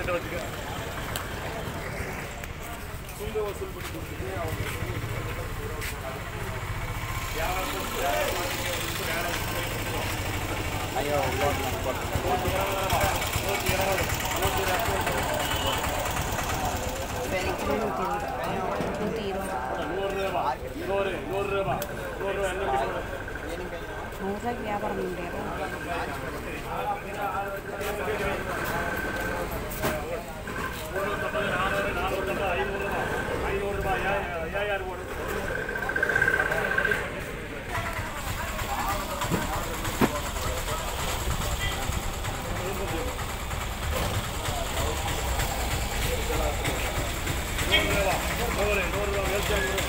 கிட்ட வச்சுக்க சுங்க வசூல் பண்ணி கொடுத்துட்டு அவங்க நூற்றி இருபது நூறு ரூபா நூறு நூறு ரூபா நூறு ரூபா என்ன விலை? நூறுரூவாய்க்கு வியாபாரம் பண்ண முடியாது முந்நூற்றம்பது நானூறு நானூற்றம்பது ஐநூறு ரூபா ஐநூறு ரூபா ஐயாயிரம் போடு நூறு ரூபா நூறு நூறு ரூபா வேஸ்ட் நூறு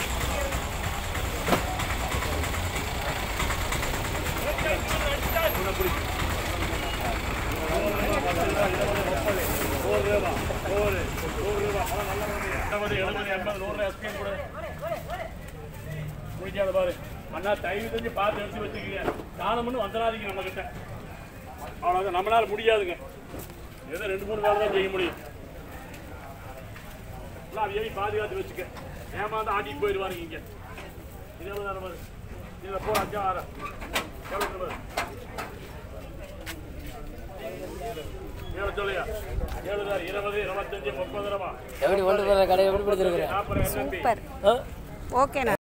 நூறு ரூபா நூறு நூறு ரூபா பணம் நல்ல எண்பது எழுபது எண்பது நூறு ரூபா எஸ்பிஎம் கொடு முடிக்காத பாரு அண்ணா தயவு செஞ்சு பார்த்து எடுத்து வச்சுக்கீங்க தானம்னு வந்துடாதீங்க நம்ம கிட்ட அவ்வளோதான் நம்மளால முடியாதுங்க ஏதோ ரெண்டு மூணு வேலை தான் செய்ய முடியும் எல்லாம் அவையை பாதுகாத்து வச்சுக்க ஏமாந்து ஆட்டிட்டு போயிடுவாருங்க இங்க இது எவ்வளோ நேரம் பாரு இதில் போ அஞ்சா ஆறு எவ்வளோ நேரம் பாரு ஏழு சொல்லியா ஏழு தான் இருபது இருபத்தஞ்சு முப்பது ரூபா எப்படி கொண்டு போகிற கடை எப்படி பிடிச்சிருக்கிறேன் நாற்பது எண்ணம்பி சூப்பர் ஓகேண்ணா